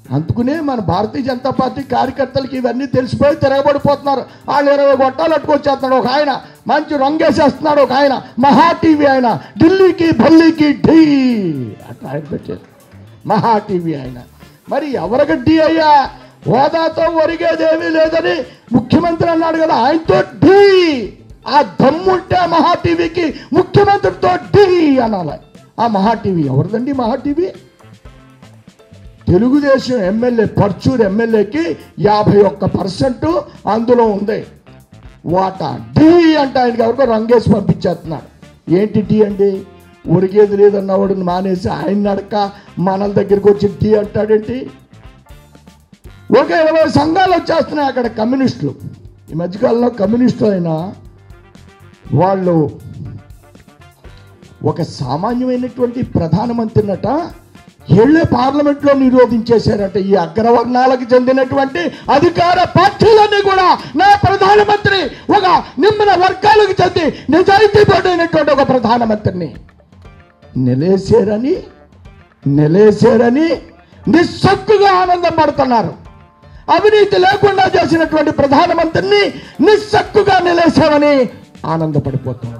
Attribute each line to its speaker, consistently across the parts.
Speaker 1: అందుకునే మన భారతీయ జనతా పార్టీ కార్యకర్తలకి ఇవన్నీ తెలిసిపోయి తిరగబడిపోతున్నారు వాళ్ళు ఇరవై గొట్టాలు అట్టుకొచ్చేస్తున్నాడు ఒక ఆయన మంచి రంగేసేస్తున్నాడు ఒక ఆయన మహా టీవీ ఆయన ఢిల్లీకి భల్లీకి ఢీ అట్లా ఆయన పెట్టారు మహా టీవీ ఆయన మరి ఎవరికి ఢీ అయ్యా హోదాతో ఒరిగేదేమీ లేదని ముఖ్యమంత్రి అన్నాడు కదా ఆయనతో ఢీ ఆ దమ్ముంటే ఆ మహా టీవీకి ముఖ్యమంత్రితో ఢీ అనాలి ఆ మహా టీవీ ఎవరిదండి మహా టీవీ తెలుగుదేశం ఎమ్మెల్యే పర్చూరు ఎమ్మెల్యేకి యాభై ఒక్క పర్సెంట్ అందులో ఉంది వాటా డి అంటే ఆయనకి ఎవరికో రంగేసి పంపించేస్తున్నాడు ఏంటి డి అండి ఉరిగేది లేదన్నవాడిని మానేసి ఆయన నడక మనల దగ్గరికి వచ్చి డి అంటాడేంటి ఒక ఇరవై సంఘాలు వచ్చేస్తున్నాయి అక్కడ కమ్యూనిస్టులు ఈ మధ్యకాలంలో కమ్యూనిస్టులు అయినా వాళ్ళు ఒక సామాన్యమైనటువంటి ప్రధానమంత్రినట ఏళ్ళే పార్లమెంట్లో నిరోధించేశారట ఈ అగ్రవర్ణాలకు చెందినటువంటి అధికార పార్టీలన్నీ కూడా నా ప్రధానమంత్రి ఒక నిమ్న వర్గాలకు చెంది నిజాయితీ పడినటువంటి ఒక ప్రధానమంత్రిని నిలేశారని నిలేశారని నిస్సక్కుగా ఆనందం పడుతున్నారు అవినీతి లేకుండా చేసినటువంటి ప్రధానమంత్రిని నిస్సక్కుగా నిలేశామని ఆనందపడిపోతున్నారు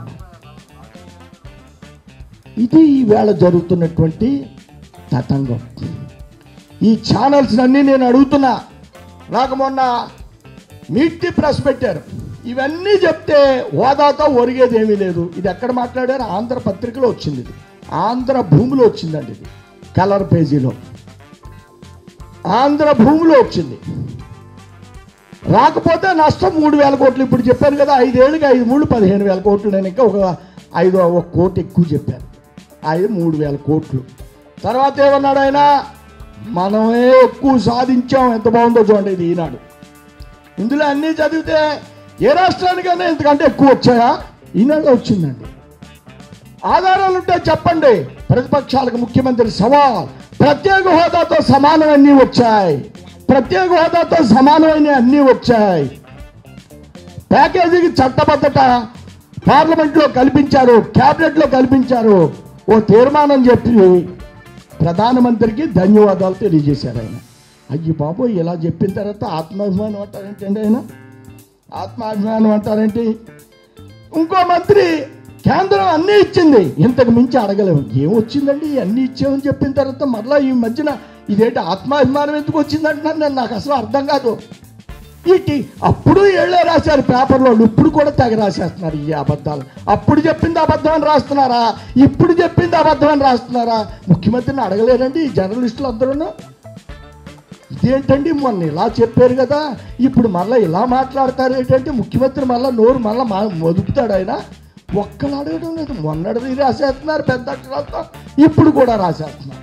Speaker 1: ఇది ఈవేళ జరుగుతున్నటువంటి తతంగం ఈ ఛానల్స్ అన్నీ నేను అడుగుతున్నా నాకు మొన్న మీటి ప్రెస్ పెట్టారు ఇవన్నీ చెప్తే హోదాతో ఒరిగేది ఏమీ లేదు ఇది ఎక్కడ మాట్లాడారు ఆంధ్ర పత్రికలో వచ్చింది ఇది ఆంధ్ర భూమిలో వచ్చిందండి ఇది కలర్ పేజీలో ఆంధ్ర భూమిలో వచ్చింది రాకపోతే నష్టం మూడు వేల కోట్లు ఇప్పుడు చెప్పాను కదా ఐదేళ్ళకి ఐదు మూడు పదిహేను వేల కోట్లు నేను ఇంకా ఒక ఐదు ఒక కోటి ఎక్కువ చెప్పాను ఐదు మూడు వేల కోట్లు తర్వాత ఏమన్నాడు ఆయన మనమే ఎక్కువ సాధించాం ఎంత బాగుందో చూడండి ఇది ఈనాడు ఇందులో అన్నీ చదివితే ఏ రాష్ట్రానికైనా ఇంతకంటే ఎక్కువ వచ్చాయా ఈనాడు వచ్చిందండి ఆధారాలు ఉంటే చెప్పండి ప్రతిపక్షాలకు ముఖ్యమంత్రి సవాల్ ప్రత్యేక హోదాతో సమానమన్నీ వచ్చాయి ప్రత్యేక హోదాతో సమానమైన అన్నీ వచ్చాయి ప్యాకేజీకి చట్టబద్ధత పార్లమెంట్లో కల్పించారు క్యాబినెట్లో కల్పించారు ఓ తీర్మానం చెప్పి ప్రధానమంత్రికి ధన్యవాదాలు తెలియజేశారు ఆయన అయ్యి బాబోయ్ ఇలా చెప్పిన తర్వాత ఆత్మాభిమానం అంటారేంటండి ఆయన ఆత్మాభిమానం అంటారేంటి ఇంకో మంత్రి కేంద్రం అన్నీ ఇచ్చింది ఇంతకు మించి అడగలేము ఏమొచ్చిందండి అన్నీ ఇచ్చామని చెప్పిన తర్వాత మరలా ఈ మధ్యన ఇదేంటి ఆత్మాభిమానం ఎందుకు వచ్చిందంటున్నాను నేను నాకు అసలు అర్థం కాదు ఇటు అప్పుడు ఏళ్ళే రాశారు పేపర్లో ఇప్పుడు కూడా తెగ రాసేస్తున్నారు ఈ అబద్ధాలు అప్పుడు చెప్పింది అబద్ధం అని రాస్తున్నారా ఇప్పుడు చెప్పింది అబద్ధం అని రాస్తున్నారా ముఖ్యమంత్రిని అడగలేరండి ఈ జర్నలిస్టులు అందరూ ఇదేంటండి మొన్న ఇలా చెప్పారు కదా ఇప్పుడు మళ్ళీ ఇలా మాట్లాడతారు ఏంటంటే ముఖ్యమంత్రి మళ్ళీ నోరు మళ్ళీ మా మొదుపుతాడు ఆయన ఒక్కరు అడగడం లేదు మొన్నటిది రాసేస్తున్నారు పెద్ద అక్షరాలతో ఇప్పుడు కూడా రాసేస్తున్నారు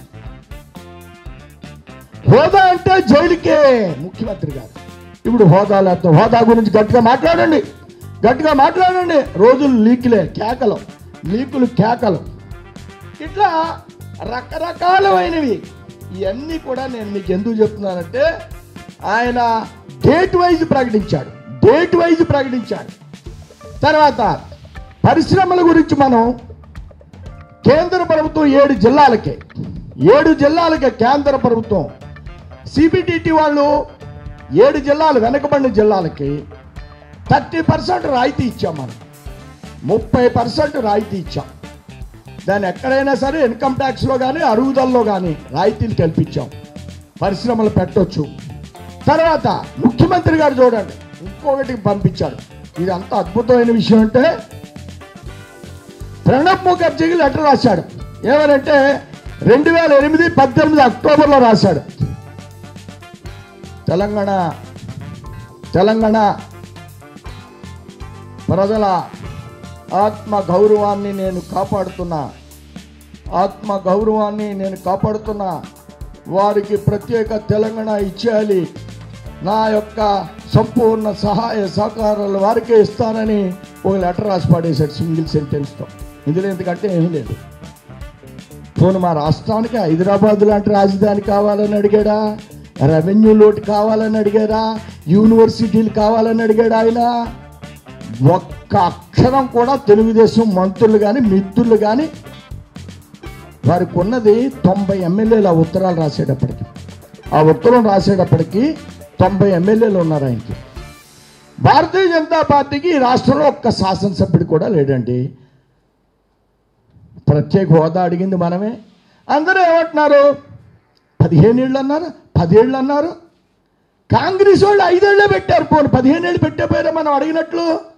Speaker 1: హోదా అంటే జైలుకే ముఖ్యమంత్రి గారు ఇప్పుడు హోదా లేకపోతే హోదా గురించి గట్టిగా మాట్లాడండి గట్టిగా మాట్లాడండి రోజులు లీకులే కేకలు లీకులు కేకలు ఇట్లా రకరకాలమైనవి ఇవన్నీ కూడా నేను మీకు ఎందుకు చెప్తున్నానంటే ఆయన డేట్ వైజ్ ప్రకటించాడు డేట్ వైజ్ ప్రకటించాడు తర్వాత పరిశ్రమల గురించి మనం కేంద్ర ప్రభుత్వం ఏడు జిల్లాలకే ఏడు జిల్లాలకే కేంద్ర ప్రభుత్వం సిబిడిటి వాళ్ళు ఏడు జిల్లాలు వెనకబడిన జిల్లాలకి థర్టీ పర్సెంట్ రాయితీ ఇచ్చాం మనం ముప్పై పర్సెంట్ రాయితీ ఇచ్చాం దాన్ని ఎక్కడైనా సరే ఇన్కమ్ ట్యాక్స్లో కానీ అరుగుదలలో కానీ రాయితీలు కల్పించాం పరిశ్రమలు పెట్టొచ్చు తర్వాత ముఖ్యమంత్రి గారు చూడండి ఇంకొకటి పంపించాడు ఇది అంత అద్భుతమైన విషయం అంటే ప్రణబ్ ముఖర్జీకి లెటర్ రాశాడు ఏమనంటే రెండు వేల ఎనిమిది పద్దెనిమిది అక్టోబర్లో రాశాడు తెలంగాణ తెలంగాణ ప్రజల ఆత్మ గౌరవాన్ని నేను కాపాడుతున్నా ఆత్మ గౌరవాన్ని నేను కాపాడుతున్నా వారికి ప్రత్యేక తెలంగాణ ఇచ్చేయాలి నా యొక్క సంపూర్ణ సహాయ సహకారాలు వారికే ఇస్తానని ఒక లెటర్ రాసి పాడేశాడు సింగిల్ సెంటెన్స్తో ఇందులో ఎందుకంటే ఏమీ లేదు పోను మా రాష్ట్రానికి హైదరాబాద్ లాంటి రాజధాని కావాలని అడిగాడా రెవెన్యూ లోటు కావాలని అడిగాడా యూనివర్సిటీలు కావాలని అడిగాడా ఆయన ఒక్క అక్షరం కూడా తెలుగుదేశం మంత్రులు కానీ మిత్రులు కానీ వారికి ఉన్నది తొంభై ఎమ్మెల్యేల ఉత్తరాలు రాసేటప్పటికి ఆ ఉత్తరం రాసేటప్పటికి తొంభై ఎమ్మెల్యేలు ఉన్నారు ఆయనకి భారతీయ జనతా పార్టీకి ఈ రాష్ట్రంలో ఒక్క శాసనసభ్యుడు కూడా లేడండి ప్రత్యేక హోదా అడిగింది మనమే అందరూ ఏమంటున్నారు పదిహేను ఏళ్ళు అన్నారు పదేళ్ళు అన్నారు కాంగ్రెస్ వాళ్ళు ఐదేళ్లే పెట్టారు పోను పదిహేను ఏళ్ళు పెట్టే పోయారా మనం అడిగినట్లు